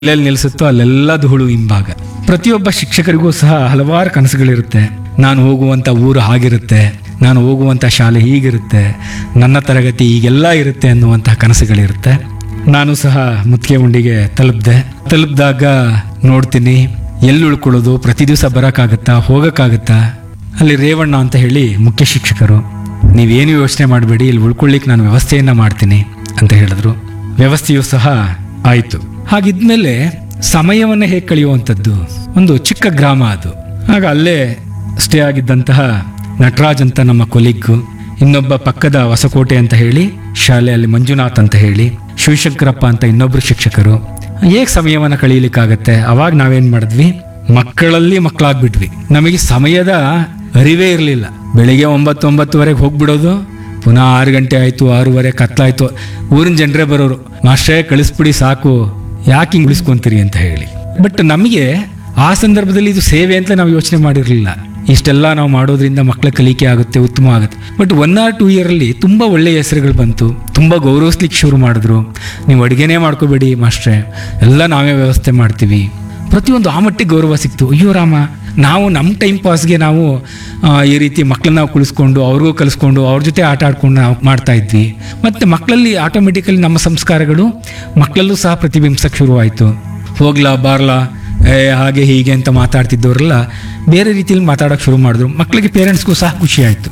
ಎಲ್ಲೆಲ್ಲಿ ನಿಲ್ಲಿಸುತ್ತೋ ಅಲ್ಲೆಲ್ಲ ಧೂಳು ಹಿಂಭಾಗ ಪ್ರತಿಯೊಬ್ಬ ಶಿಕ್ಷಕರಿಗೂ ಸಹ ಹಲವಾರು ಕನಸುಗಳಿರುತ್ತೆ ನಾನು ಹೋಗುವಂಥ ಊರು ಹಾಗಿರುತ್ತೆ ನಾನು ಹೋಗುವಂಥ ಶಾಲೆ ಹೀಗಿರುತ್ತೆ ನನ್ನ ತರಗತಿ ಹೀಗೆಲ್ಲ ಇರುತ್ತೆ ಅನ್ನುವಂತಹ ಕನಸುಗಳಿರುತ್ತೆ ನಾನು ಸಹ ಮುತ್ತಿಗೆ ಉಂಡಿಗೆ ತಲುಪಿದೆ ತಲುಪಿದಾಗ ನೋಡ್ತೀನಿ ಎಲ್ಲಿ ಉಳ್ಕೊಳ್ಳೋದು ಪ್ರತಿ ದಿವಸ ಬರೋಕ್ಕಾಗತ್ತಾ ಹೋಗೋಕ್ಕಾಗತ್ತಾ ಅಲ್ಲಿ ರೇವಣ್ಣ ಅಂತ ಹೇಳಿ ಮುಖ್ಯ ಶಿಕ್ಷಕರು ನೀವೇನು ಯೋಚನೆ ಮಾಡಬೇಡಿ ಇಲ್ಲಿ ಉಳ್ಕೊಳ್ಳಿಕ್ಕೆ ನಾನು ವ್ಯವಸ್ಥೆಯನ್ನ ಮಾಡ್ತೀನಿ ಅಂತ ಹೇಳಿದ್ರು ವ್ಯವಸ್ಥೆಯೂ ಸಹ ಆಯಿತು ಹಾಗಿದ್ಮೇಲೆ ಸಮಯವನ್ನು ಹೇಗೆ ಕಳೆಯುವಂಥದ್ದು ಒಂದು ಚಿಕ್ಕ ಗ್ರಾಮ ಅದು ಆಗ ಅಲ್ಲೇ ಸ್ಟೇ ಆಗಿದ್ದಂತಹ ನಟರಾಜ್ ಅಂತ ನಮ್ಮ ಕೊಲಿಗ್ಗು ಇನ್ನೊಬ್ಬ ಪಕ್ಕದ ಹೊಸಕೋಟೆ ಅಂತ ಹೇಳಿ ಶಾಲೆಯಲ್ಲಿ ಮಂಜುನಾಥ್ ಅಂತ ಹೇಳಿ ಶಿವಶಂಕರಪ್ಪ ಅಂತ ಇನ್ನೊಬ್ರು ಶಿಕ್ಷಕರು ಹೇಗೆ ಸಮಯವನ್ನು ಕಳೀಲಿಕ್ಕಾಗತ್ತೆ ಅವಾಗ ನಾವೇನ್ ಮಾಡಿದ್ವಿ ಮಕ್ಕಳಲ್ಲಿ ಮಕ್ಕಳಾಗ್ಬಿಟ್ವಿ ನಮಗೆ ಸಮಯದ ಅರಿವೇ ಇರಲಿಲ್ಲ ಬೆಳಿಗ್ಗೆ ಒಂಬತ್ತು ಒಂಬತ್ತುವರೆಗೆ ಹೋಗ್ಬಿಡೋದು ಪುನಃ ಆರು ಗಂಟೆ ಆಯ್ತು ಆರೂವರೆ ಕತ್ಲಾಯ್ತು ಊರಿನ ಜನರೇ ಬರೋರು ಮಾಸ್ಟ್ರೇ ಕಳಿಸ್ಬಿಡಿ ಸಾಕು ಯಾಕೆ ಹಿಂಗ್ ಉಳಿಸ್ಕೊಂತೀರಿ ಅಂತ ಹೇಳಿ ಬಟ್ ನಮಗೆ ಆ ಸಂದರ್ಭದಲ್ಲಿ ಇದು ಸೇವೆ ಅಂತ ನಾವು ಯೋಚನೆ ಮಾಡಿರಲಿಲ್ಲ ಇಷ್ಟೆಲ್ಲ ನಾವು ಮಾಡೋದ್ರಿಂದ ಮಕ್ಕಳ ಕಲಿಕೆ ಆಗುತ್ತೆ ಉತ್ತಮ ಆಗುತ್ತೆ ಬಟ್ ಒನ್ ಆರ್ ಟೂ ಇಯರಲ್ಲಿ ತುಂಬ ಒಳ್ಳೆಯ ಹೆಸರುಗಳು ಬಂತು ತುಂಬ ಗೌರವಿಸ್ಲಿಕ್ಕೆ ಶುರು ಮಾಡಿದ್ರು ನೀವು ಅಡುಗೆನೇ ಮಾಡ್ಕೋಬೇಡಿ ಮಾಸ್ಟ್ರೇ ಎಲ್ಲ ನಾವೇ ವ್ಯವಸ್ಥೆ ಮಾಡ್ತೀವಿ ಪ್ರತಿಯೊಂದು ಆ ಮಟ್ಟಿಗೆ ಗೌರವ ಸಿಕ್ತು ಅಯ್ಯೋ ರಾಮ ನಾವು ನಮ್ಮ ಟೈಮ್ ಪಾಸ್ಗೆ ನಾವು ಆ, ಈ ರೀತಿ ಮಕ್ಕಳನ್ನ ನಾವು ಕುಳಿಸ್ಕೊಂಡು ಅವ್ರಿಗೂ ಕಲಿಸ್ಕೊಂಡು ಅವ್ರ ಜೊತೆ ಆಟ ಆಡ್ಕೊಂಡು ನಾವು ಮಾಡ್ತಾ ಇದ್ವಿ ಮತ್ತು ಮಕ್ಕಳಲ್ಲಿ ಆಟೋಮೆಟಿಕಲಿ ನಮ್ಮ ಸಂಸ್ಕಾರಗಳು ಮಕ್ಕಳಲ್ಲೂ ಸಹ ಪ್ರತಿಬಿಂಬಿಸಕ್ಕೆ ಶುರುವಾಯಿತು ಹೋಗ್ಲಾ ಬಾರ್ಲಾ ಏ ಹಾಗೆ ಹೀಗೆ ಅಂತ ಮಾತಾಡ್ತಿದ್ದವರೆಲ್ಲ ಬೇರೆ ರೀತಿಯಲ್ಲಿ ಮಾತಾಡೋಕ್ಕೆ ಶುರು ಮಾಡಿದ್ರು ಮಕ್ಕಳಿಗೆ ಪೇರೆಂಟ್ಸ್ಗೂ ಸಹ ಖುಷಿ ಆಯಿತು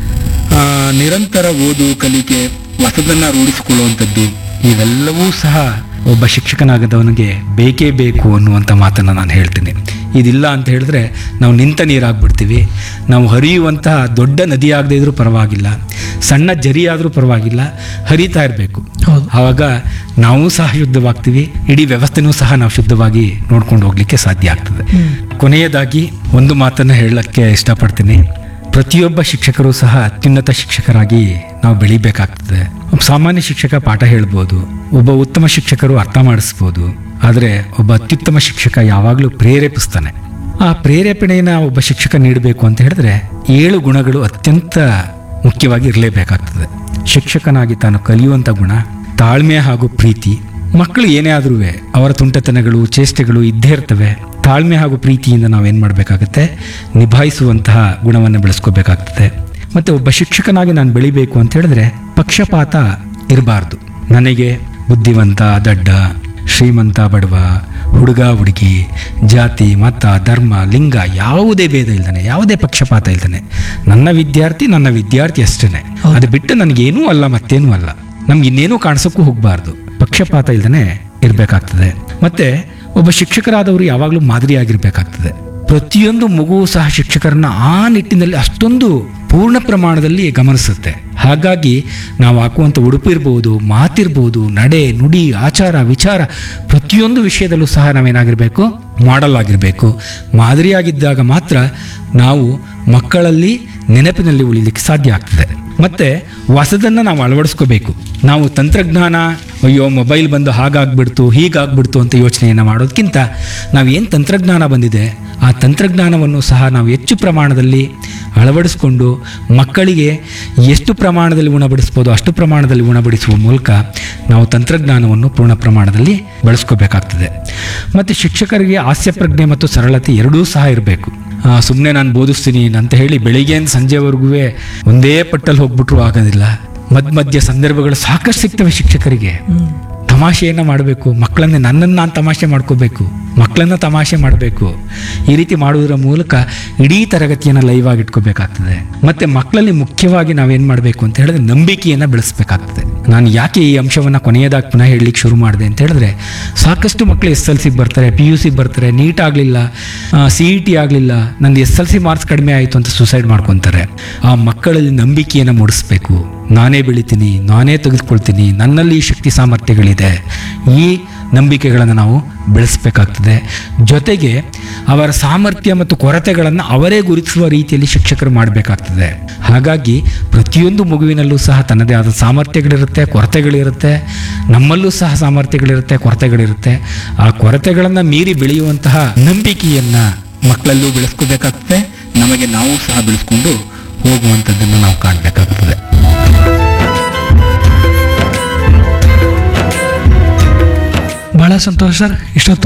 ಆ, ನಿರಂತರ ಓದು ಕಲಿಕೆ ಹೊಸದನ್ನ ರೂಢಿಸಿಕೊಳ್ಳುವಂಥದ್ದು ಇವೆಲ್ಲವೂ ಸಹ ಒಬ್ಬ ಶಿಕ್ಷಕನಾಗದವನಿಗೆ ಬೇಕೇ ಬೇಕು ಅನ್ನುವಂಥ ಮಾತನ್ನು ನಾನು ಹೇಳ್ತೀನಿ ಇದಿಲ್ಲ ಅಂತ ಹೇಳಿದ್ರೆ ನಾವು ನಿಂತ ನೀರಾಗ್ಬಿಡ್ತೀವಿ ನಾವು ಹರಿಯುವಂತಹ ದೊಡ್ಡ ನದಿ ಆಗದೆ ಇದ್ರೂ ಪರವಾಗಿಲ್ಲ ಸಣ್ಣ ಜರಿ ಆದರೂ ಪರವಾಗಿಲ್ಲ ಹರಿತಾ ಇರಬೇಕು ಆವಾಗ ನಾವು ಸಹ ಶುದ್ಧವಾಗ್ತೀವಿ ಇಡೀ ವ್ಯವಸ್ಥೆನೂ ಸಹ ನಾವು ಶುದ್ಧವಾಗಿ ನೋಡ್ಕೊಂಡು ಹೋಗ್ಲಿಕ್ಕೆ ಸಾಧ್ಯ ಆಗ್ತದೆ ಕೊನೆಯದಾಗಿ ಒಂದು ಮಾತನ್ನು ಹೇಳಕ್ಕೆ ಇಷ್ಟಪಡ್ತೀನಿ ಪ್ರತಿಯೊಬ್ಬ ಶಿಕ್ಷಕರು ಸಹ ಅತ್ಯುನ್ನತ ಶಿಕ್ಷಕರಾಗಿ ನಾವು ಬೆಳಿಬೇಕಾಗ್ತದೆ ಒಬ್ಬ ಸಾಮಾನ್ಯ ಶಿಕ್ಷಕ ಪಾಠ ಹೇಳ್ಬೋದು ಒಬ್ಬ ಉತ್ತಮ ಶಿಕ್ಷಕರು ಅರ್ಥ ಮಾಡಿಸ್ಬೋದು ಆದರೆ ಒಬ್ಬ ಅತ್ಯುತ್ತಮ ಶಿಕ್ಷಕ ಯಾವಾಗಲೂ ಪ್ರೇರೇಪಿಸ್ತಾನೆ ಆ ಪ್ರೇರೇಪಣೆಯನ್ನು ಒಬ್ಬ ಶಿಕ್ಷಕ ನೀಡಬೇಕು ಅಂತ ಹೇಳಿದ್ರೆ ಏಳು ಗುಣಗಳು ಅತ್ಯಂತ ಮುಖ್ಯವಾಗಿ ಇರಲೇಬೇಕಾಗ್ತದೆ ಶಿಕ್ಷಕನಾಗಿ ತಾನು ಕಲಿಯುವಂಥ ಗುಣ ತಾಳ್ಮೆ ಹಾಗೂ ಪ್ರೀತಿ ಮಕ್ಕಳು ಏನೇ ಆದ್ರೂ ಅವರ ತುಂಟತನಗಳು ಚೇಷ್ಟೆಗಳು ಇದ್ದೇ ಇರ್ತವೆ ತಾಳ್ಮೆ ಹಾಗೂ ಪ್ರೀತಿಯಿಂದ ನಾವೇನು ಮಾಡಬೇಕಾಗತ್ತೆ ನಿಭಾಯಿಸುವಂತಹ ಗುಣವನ್ನು ಬೆಳೆಸ್ಕೋಬೇಕಾಗ್ತದೆ ಮತ್ತು ಒಬ್ಬ ಶಿಕ್ಷಕನಾಗಿ ನಾನು ಬೆಳಿಬೇಕು ಅಂತ ಹೇಳಿದ್ರೆ ಪಕ್ಷಪಾತ ಇರಬಾರ್ದು ನನಗೆ ಬುದ್ಧಿವಂತ ದಡ್ಡ ಶ್ರೀಮಂತ ಬಡವ ಹುಡುಗ ಹುಡುಗಿ ಜಾತಿ ಮತ ಧರ್ಮ ಲಿಂಗ ಯಾವುದೇ ಭೇದ ಇಲ್ದಾನೆ ಯಾವುದೇ ಪಕ್ಷಪಾತ ಇಲ್ದಾನೆ ನನ್ನ ವಿದ್ಯಾರ್ಥಿ ನನ್ನ ವಿದ್ಯಾರ್ಥಿ ಅಷ್ಟೇ ಅದು ಬಿಟ್ಟು ನನಗೇನೂ ಅಲ್ಲ ಮತ್ತೇನೂ ಅಲ್ಲ ನಮ್ಗೆ ಇನ್ನೇನೂ ಕಾಣಿಸೋಕ್ಕೂ ಹೋಗಬಾರ್ದು ಪಕ್ಷಪಾತ ಇಲ್ದೇ ಇರಬೇಕಾಗ್ತದೆ ಮತ್ತೆ ಒಬ್ಬ ಶಿಕ್ಷಕರಾದವರು ಯಾವಾಗಲೂ ಮಾದರಿಯಾಗಿರ್ಬೇಕಾಗ್ತದೆ ಪ್ರತಿಯೊಂದು ಮಗುವು ಸಹ ಶಿಕ್ಷಕರನ್ನ ಆ ನಿಟ್ಟಿನಲ್ಲಿ ಅಷ್ಟೊಂದು ಪೂರ್ಣ ಪ್ರಮಾಣದಲ್ಲಿ ಗಮನಿಸುತ್ತೆ ಹಾಗಾಗಿ ನಾವು ಹಾಕುವಂಥ ಉಡುಪು ಇರ್ಬೋದು ಮಾತಿರ್ಬೋದು ನಡೆ ನುಡಿ ಆಚಾರ ವಿಚಾರ ಪ್ರತಿಯೊಂದು ವಿಷಯದಲ್ಲೂ ಸಹ ನಾವೇನಾಗಿರಬೇಕು ಮಾಡಲ್ ಆಗಿರಬೇಕು ಮಾದರಿಯಾಗಿದ್ದಾಗ ಮಾತ್ರ ನಾವು ಮಕ್ಕಳಲ್ಲಿ ನೆನಪಿನಲ್ಲಿ ಉಳಿಲಿಕ್ಕೆ ಸಾಧ್ಯ ಆಗ್ತದೆ ಮತ್ತೆ ಹೊಸದನ್ನು ನಾವು ಅಳವಡಿಸ್ಕೋಬೇಕು ನಾವು ತಂತ್ರಜ್ಞಾನ ಅಯ್ಯೋ ಮೊಬೈಲ್ ಬಂದು ಹಾಗಾಗ್ಬಿಡ್ತು ಹೀಗಾಗ್ಬಿಡ್ತು ಅಂತ ಯೋಚನೆಯನ್ನು ಮಾಡೋದಕ್ಕಿಂತ ನಾವೇನು ತಂತ್ರಜ್ಞಾನ ಬಂದಿದೆ ಆ ತಂತ್ರಜ್ಞಾನವನ್ನು ಸಹ ನಾವು ಹೆಚ್ಚು ಪ್ರಮಾಣದಲ್ಲಿ ಅಳವಡಿಸ್ಕೊಂಡು ಮಕ್ಕಳಿಗೆ ಎಷ್ಟು ಪ್ರಮಾಣದಲ್ಲಿ ಉಣಬಡಿಸ್ಬೋದು ಅಷ್ಟು ಪ್ರಮಾಣದಲ್ಲಿ ಉಣಬಡಿಸುವ ಮೂಲಕ ನಾವು ತಂತ್ರಜ್ಞಾನವನ್ನು ಪೂರ್ಣ ಪ್ರಮಾಣದಲ್ಲಿ ಬಳಸ್ಕೋಬೇಕಾಗ್ತದೆ ಮತ್ತು ಶಿಕ್ಷಕರಿಗೆ ಹಾಸ್ಯ ಪ್ರಜ್ಞೆ ಮತ್ತು ಸರಳತೆ ಎರಡೂ ಸಹ ಇರಬೇಕು ಸುಮ್ಮನೆ ನಾನು ಬೋಧಿಸ್ತೀನಿ ಅಂತ ಹೇಳಿ ಬೆಳಿಗ್ಗೆಯಿಂದ ಸಂಜೆವರೆಗೂ ಒಂದೇ ಪಟ್ಟಲ್ಲಿ ಹೋಗ್ಬಿಟ್ರು ಆಗೋದಿಲ್ಲ ಮಧ್ಯ ಮಧ್ಯ ಸಂದರ್ಭಗಳು ಸಾಕಷ್ಟು ಸಿಗ್ತವೆ ಶಿಕ್ಷಕರಿಗೆ ತಮಾಷೆಯನ್ನು ಮಾಡಬೇಕು ಮಕ್ಕಳನ್ನ ನನ್ನನ್ನು ನಾನು ತಮಾಷೆ ಮಾಡ್ಕೋಬೇಕು ಮಕ್ಕಳನ್ನ ತಮಾಷೆ ಮಾಡಬೇಕು ಈ ರೀತಿ ಮಾಡುವುದರ ಮೂಲಕ ಇಡೀ ತರಗತಿಯನ್ನು ಲೈವ್ ಆಗಿ ಇಟ್ಕೋಬೇಕಾಗ್ತದೆ ಮತ್ತೆ ಮಕ್ಕಳಲ್ಲಿ ಮುಖ್ಯವಾಗಿ ನಾವೇನು ಮಾಡಬೇಕು ಅಂತ ಹೇಳಿದ್ರೆ ನಂಬಿಕೆಯನ್ನು ಬೆಳೆಸಬೇಕಾಗ್ತದೆ ನಾನು ಯಾಕೆ ಈ ಅಂಶವನ್ನು ಕೊನೆಯದಾಗಿ ಪುನಃ ಹೇಳಲಿಕ್ಕೆ ಶುರು ಮಾಡಿದೆ ಅಂತ ಹೇಳಿದ್ರೆ ಸಾಕಷ್ಟು ಮಕ್ಕಳು ಎಸ್ ಎಲ್ ಸಿಗೆ ಬರ್ತಾರೆ ಪಿ ಯು ಸಿಗೆ ಬರ್ತಾರೆ ನೀಟ್ ಆಗಲಿಲ್ಲ ಸಿ ಇ ಟಿ ಆಗಲಿಲ್ಲ ನಂದು ಎಸ್ ಎಲ್ ಸಿ ಮಾರ್ಕ್ಸ್ ಕಡಿಮೆ ಆಯಿತು ಅಂತ ಸುಸೈಡ್ ಮಾಡ್ಕೊತಾರೆ ಆ ಮಕ್ಕಳಲ್ಲಿ ನಂಬಿಕೆಯನ್ನು ಮೂಡಿಸ್ಬೇಕು ನಾನೇ ಬೆಳಿತೀನಿ ನಾನೇ ತೆಗೆದುಕೊಳ್ತೀನಿ ನನ್ನಲ್ಲಿ ಈ ಶಕ್ತಿ ಸಾಮರ್ಥ್ಯಗಳಿದೆ ಈ ನಂಬಿಕೆಗಳನ್ನು ನಾವು ಬೆಳೆಸಬೇಕಾಗ್ತದೆ ಜೊತೆಗೆ ಅವರ ಸಾಮರ್ಥ್ಯ ಮತ್ತು ಕೊರತೆಗಳನ್ನು ಅವರೇ ಗುರುತಿಸುವ ರೀತಿಯಲ್ಲಿ ಶಿಕ್ಷಕರು ಮಾಡಬೇಕಾಗ್ತದೆ ಹಾಗಾಗಿ ಪ್ರತಿಯೊಂದು ಮಗುವಿನಲ್ಲೂ ಸಹ ತನ್ನದೇ ಆದ ಸಾಮರ್ಥ್ಯಗಳಿರುತ್ತೆ ಕೊರತೆಗಳಿರುತ್ತೆ ನಮ್ಮಲ್ಲೂ ಸಹ ಸಾಮರ್ಥ್ಯಗಳಿರುತ್ತೆ ಕೊರತೆಗಳಿರುತ್ತೆ ಆ ಕೊರತೆಗಳನ್ನು ಮೀರಿ ಬೆಳೆಯುವಂತಹ ನಂಬಿಕೆಯನ್ನು ಮಕ್ಕಳಲ್ಲೂ ಬೆಳೆಸ್ಕೋಬೇಕಾಗ್ತದೆ ನಮಗೆ ನಾವು ಸಹ ಬೆಳೆಸ್ಕೊಂಡು ಹೋಗುವಂಥದ್ದನ್ನು ನಾವು ಕಾಣಬೇಕಾಗ್ತದೆ ಬಹಳ ಸಂತೋಷ ಸರ್ ಇಷ್ಟೊತ್ತು